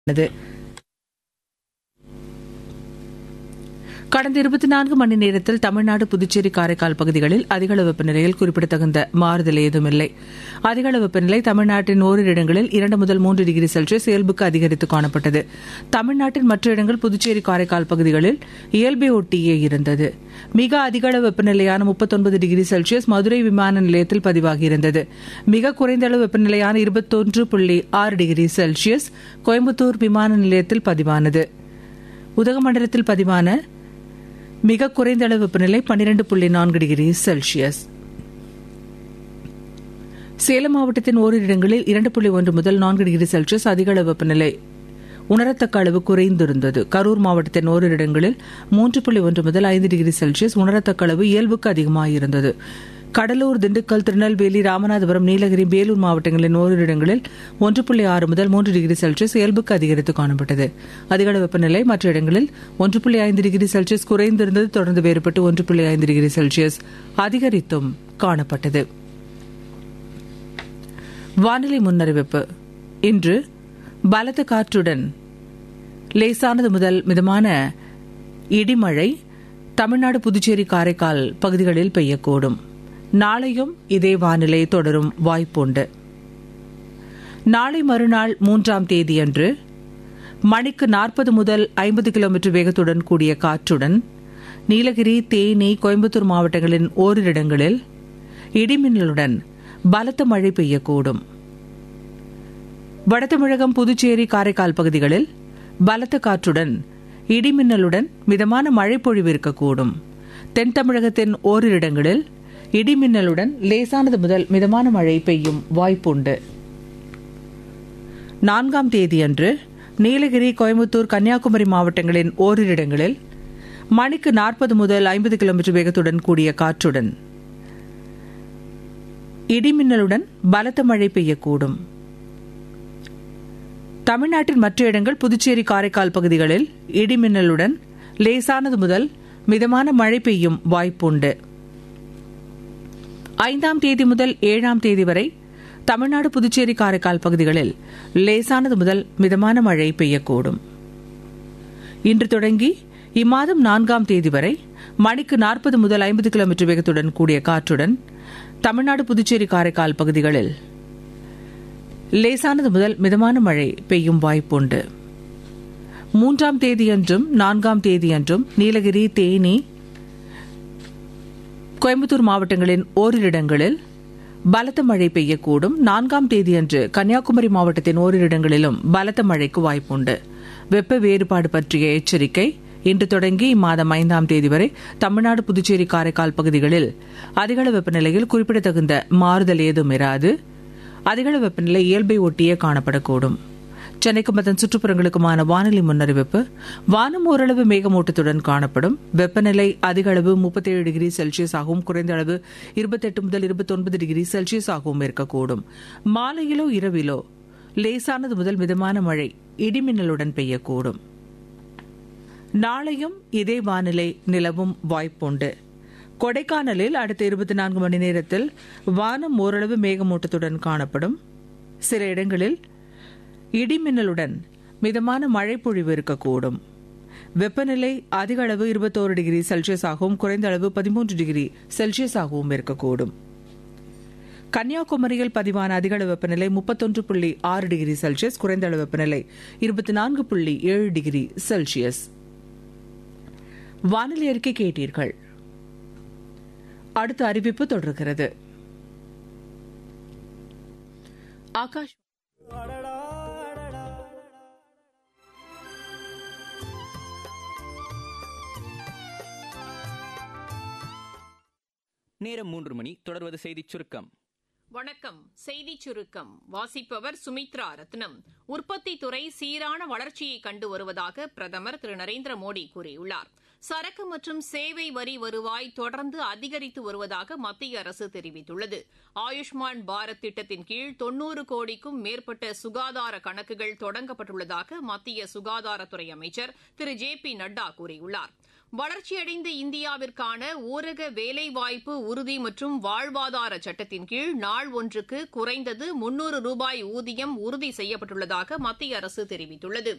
உள்ளது கடந்த இருபத்தி நான்கு மணி நேரத்தில் தமிழ்நாடு புதுச்சேரி காரைக்கால் பகுதிகளில் அதிகளவு வெப்பநிலையில் குறிப்பிடத்தகுந்த மாறுதல் ஏதுமில்லை அதிகளவு வெப்பநிலை தமிழ்நாட்டின் ஓரிரு இடங்களில் இரண்டு முதல் மூன்று டிகிரி செல்சியஸ் இயல்புக்கு அதிகரித்து காணப்பட்டது தமிழ்நாட்டின் மற்ற இடங்கள் புதுச்சேரி காரைக்கால் பகுதிகளில் இயல்பை ஒட்டியே இருந்தது மிக அதிகளவு வெப்பநிலையான முப்பத்தொன்பது டிகிரி செல்சியஸ் மதுரை விமான நிலையத்தில் பதிவாகியிருந்தது மிக குறைந்த அளவு வெப்பநிலையான இருபத்தொன்று புள்ளி ஆறு டிகிரி செல்சியஸ் கோயம்புத்தூர் விமான நிலையத்தில் பதிவானது உதகமண்டலத்தில் பதிவான மிக குறைந்த அளவு வெப்பநிலை பன்னிரண்டு புள்ளி நான்கு டிகிரி செல்சியஸ் சேலம் மாவட்டத்தின் ஓரிரு இடங்களில் இரண்டு புள்ளி ஒன்று முதல் நான்கு டிகிரி செல்சியஸ் அதிக அளவு வெப்பநிலை உணரத்தக்க அளவு குறைந்திருந்தது கரூர் மாவட்டத்தின் ஓரிரு இடங்களில் மூன்று புள்ளி ஒன்று முதல் ஐந்து டிகிரி செல்சியஸ் உணரத்தக்க அளவு இயல்புக்கு அதிகமாயிருந்தது கடலூர் திண்டுக்கல் திருநெல்வேலி ராமநாதபுரம் நீலகிரி வேலூர் மாவட்டங்களின் ஓரிரு இடங்களில் ஒன்று புள்ளி ஆறு முதல் மூன்று டிகிரி செல்சியஸ் இயல்புக்கு அதிகரித்து காணப்பட்டது அதிகள வெப்பநிலை மற்ற இடங்களில் ஒன்று புள்ளி ஐந்து டிகிரி செல்சியஸ் குறைந்திருந்தது தொடர்ந்து வேறுபட்டு ஒன்று புள்ளி ஐந்து டிகிரி செல்சியஸ் அதிகரித்தும் காணப்பட்டது வானிலை முன்னறிவிப்பு இன்று பலத்த காற்றுடன் லேசானது முதல் மிதமான இடிமழை தமிழ்நாடு புதுச்சேரி காரைக்கால் பகுதிகளில் பெய்யக்கூடும் நாளையும் இதே வானிலை தொடரும் வாய்ப்புண்டு நாளை மறுநாள் மூன்றாம் தேதியன்று மணிக்கு நாற்பது முதல் ஐம்பது கிலோமீட்டர் வேகத்துடன் கூடிய காற்றுடன் நீலகிரி தேனி கோயம்புத்தூர் மாவட்டங்களின் ஓரிரு இடங்களில் இடிமின்னலுடன் பலத்த மழை பெய்யக்கூடும் வடதமிழகம் புதுச்சேரி காரைக்கால் பகுதிகளில் பலத்த காற்றுடன் இடிமின்னலுடன் மிதமான மழை பொழிவு இருக்கக்கூடும் தென் தமிழகத்தின் ஓரிரு இடங்களில் இடிமின்னலுடன் லேசானது முதல் மிதமான மழை பெய்யும் வாய்ப்புண்டு நான்காம் தேதியன்று நீலகிரி கோயம்புத்தூர் கன்னியாகுமரி மாவட்டங்களின் ஓரிரு இடங்களில் மணிக்கு நாற்பது முதல் ஐம்பது கிலோமீட்டர் வேகத்துடன் கூடிய காற்றுடன் இடிமின்னலுடன் பலத்த மழை பெய்யக்கூடும் தமிழ்நாட்டின் மற்ற இடங்கள் புதுச்சேரி காரைக்கால் பகுதிகளில் இடிமின்னலுடன் லேசானது முதல் மிதமான மழை பெய்யும் வாய்ப்புண்டு ஐந்தாம் தேதி முதல் ஏழாம் தேதி வரை தமிழ்நாடு புதுச்சேரி காரைக்கால் பகுதிகளில் லேசானது முதல் மிதமான மழை பெய்யக்கூடும் இன்று தொடங்கி இம்மாதம் நான்காம் தேதி வரை மணிக்கு நாற்பது முதல் ஐம்பது கிலோமீட்டர் வேகத்துடன் கூடிய காற்றுடன் தமிழ்நாடு புதுச்சேரி காரைக்கால் பகுதிகளில் லேசானது முதல் மிதமான மழை பெய்யும் வாய்ப்புண்டு மூன்றாம் தேதியன்றும் நான்காம் தேதியன்றும் நீலகிரி தேனி கோயம்புத்தூர் மாவட்டங்களின் ஓரிரு இடங்களில் பலத்த மழை பெய்யக்கூடும் நான்காம் தேதியன்று கன்னியாகுமரி மாவட்டத்தின் ஓரிரு இடங்களிலும் பலத்த மழைக்கு வாய்ப்புண்டு வெப்ப வேறுபாடு பற்றிய எச்சரிக்கை இன்று தொடங்கி இம்மாதம் ஐந்தாம் தேதி வரை தமிழ்நாடு புதுச்சேரி காரைக்கால் பகுதிகளில் அதிகள வெப்பநிலையில் குறிப்பிடத்தகுந்த மாறுதல் ஏதும் இராது அதிகள வெப்பநிலை இயல்பை ஒட்டியே காணப்படக்கூடும் சென்னைக்கும் அதன் சுற்றுப்புறங்களுக்குமான வானிலை முன்னறிவிப்பு வானம் ஓரளவு மேகமூட்டத்துடன் காணப்படும் வெப்பநிலை அதிக அளவு முப்பத்தேழு டிகிரி செல்சியஸ் ஆகவும் குறைந்த அளவு இருபத்தெட்டு முதல் இருபத்தொன்பது டிகிரி செல்சியஸ் ஆகவும் இருக்கக்கூடும் மாலையிலோ இரவிலோ லேசானது முதல் மிதமான மழை இடிமின்னலுடன் பெய்யக்கூடும் நாளையும் இதே வானிலை நிலவும் வாய்ப்புண்டு கொடைக்கானலில் அடுத்த இருபத்தி நான்கு மணி நேரத்தில் வானம் ஓரளவு மேகமூட்டத்துடன் காணப்படும் சில இடங்களில் இடிமின்னலுடன் மிதமான மழை பொழிவு இருக்கக்கூடும் வெப்பநிலை அதிக அளவு இருபத்தோரு டிகிரி செல்சியஸ் ஆகவும் குறைந்த அளவு பதிமூன்று டிகிரி செல்சியஸ் ஆகவும் இருக்கக்கூடும் கன்னியாகுமரியில் பதிவான அதிக அளவு வெப்பநிலை முப்பத்தொன்று புள்ளி ஆறு டிகிரி செல்சியஸ் குறைந்த அளவு வெப்பநிலை இருபத்தி நான்கு புள்ளி ஏழு டிகிரி செல்சியஸ் வானிலை அறிக்கை கேட்டீர்கள் அடுத்த அறிவிப்பு தொடர்கிறது ஆகாஷ் நேரம் மூன்று மணி தொடர்வது செய்திச் சுருக்கம் வணக்கம் செய்தி சுருக்கம் வாசிப்பவர் சுமித்ரா ரத்னம் உற்பத்தி துறை சீரான வளர்ச்சியை கண்டு வருவதாக பிரதமர் திரு நரேந்திர மோடி கூறியுள்ளார் சரக்கு மற்றும் சேவை வரி வருவாய் தொடர்ந்து அதிகரித்து வருவதாக மத்திய அரசு தெரிவித்துள்ளது ஆயுஷ்மான் பாரத் திட்டத்தின் கீழ் தொன்னூறு கோடிக்கும் மேற்பட்ட சுகாதார கணக்குகள் தொடங்கப்பட்டுள்ளதாக மத்திய சுகாதாரத்துறை அமைச்சர் திரு ஜே பி நட்டா கூறியுள்ளார் வளர்ச்சியடைந்த இந்தியாவிற்கான ஊரக வேலைவாய்ப்பு உறுதி மற்றும் வாழ்வாதார சட்டத்தின் கீழ் நாள் ஒன்றுக்கு குறைந்தது முன்னூறு ரூபாய் ஊதியம் உறுதி செய்யப்பட்டுள்ளதாக மத்திய அரசு தெரிவித்துள்ளது